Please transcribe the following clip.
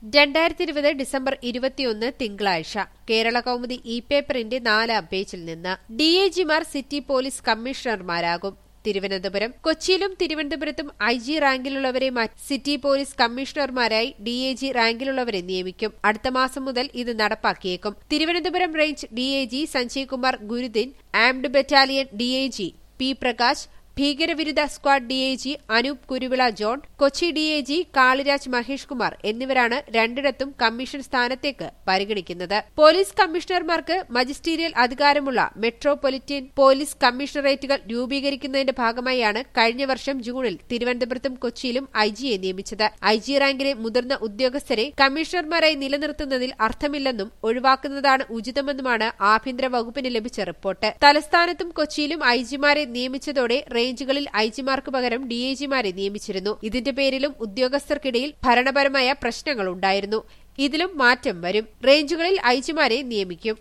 രണ്ടായിരത്തി ഇരുപത് ഡിസംബർ ഇരുപത്തിയൊന്ന് തിങ്കളാഴ്ച കേരള കൗമുദി ഇ പേപ്പറിന്റെ നാലാം പേജിൽ നിന്ന് ഡി ഐ ജിമാർ സിറ്റി പോലീസ് കമ്മീഷണർമാരാകും തിരുവനന്തപുരം കൊച്ചിയിലും തിരുവനന്തപുരത്തും ഐ ജി റാങ്കിലുള്ളവരെ മാറ്റി സിറ്റി പോലീസ് കമ്മീഷണർമാരായി ഡി എ ജി റാങ്കിലുള്ളവരെ നിയമിക്കും അടുത്ത മാസം മുതൽ ഇത് നടപ്പാക്കിയേക്കും Thiruvananthapuram range D I G Sanjay Kumar Gurudin armed battalion D I G P Prakash ഭീകരവിരുദ്ധ squad DIG Anoop Kuruvila John Kochi DIG Kaliraj Mahesh Kumar എന്നിവരാണ് രണ്ടിടത്തും കമ്മീഷൻ സ്ഥാനത്തേക്ക് പരിഗണിക്കുന്നത് പോലീസ് കമ്മീഷണർമാർക്ക് മജിസ്റ്റീരിയൽ അധികാരമുള്ള മെട്രോപൊളിറ്റൻ പോലീസ് കമ്മീഷണറേറ്റുകൾ രൂപീകരിക്കുന്നതിന്റെ ഭാഗമായാണ് കഴിഞ്ഞ വർഷം ജൂണിൽ തിരുവനന്തപുരത്തും കൊച്ചിയിലും ഐജിയെ നിയമിച്ചത് ഐജി റാങ്കിലെ മുതിർന്ന ഉദ്യോഗസ്ഥരെ കമ്മീഷണർമാരായി നിലനിർത്തുന്നതിൽ അർത്ഥമില്ലെന്നും ഒഴിവാക്കുന്നതാണ് ഉചിതമെന്നുമാണ് ആഭ്യന്തര വകുപ്പിന് ലഭിച്ച റിപ്പോർട്ട് തലസ്ഥാനത്തും കൊച്ചിയിലും ഐജിമാരെ നിയമിച്ചതോടെ റേഞ്ചുകളിൽ ഐജിമാർക്ക് പകരം ഡിഐജിമാരെ നിയമിച്ചിരുന്നു ഇതിന്റെ പേരിലും ഉദ്യോഗസ്ഥർക്കിടയിൽ ഭരണപരമായ പ്രശ്നങ്ങളുണ്ടായിരുന്നു ഇതിലും മാറ്റം വരും റേഞ്ചുകളിൽ ഐജിമാരെ നിയമിക്കും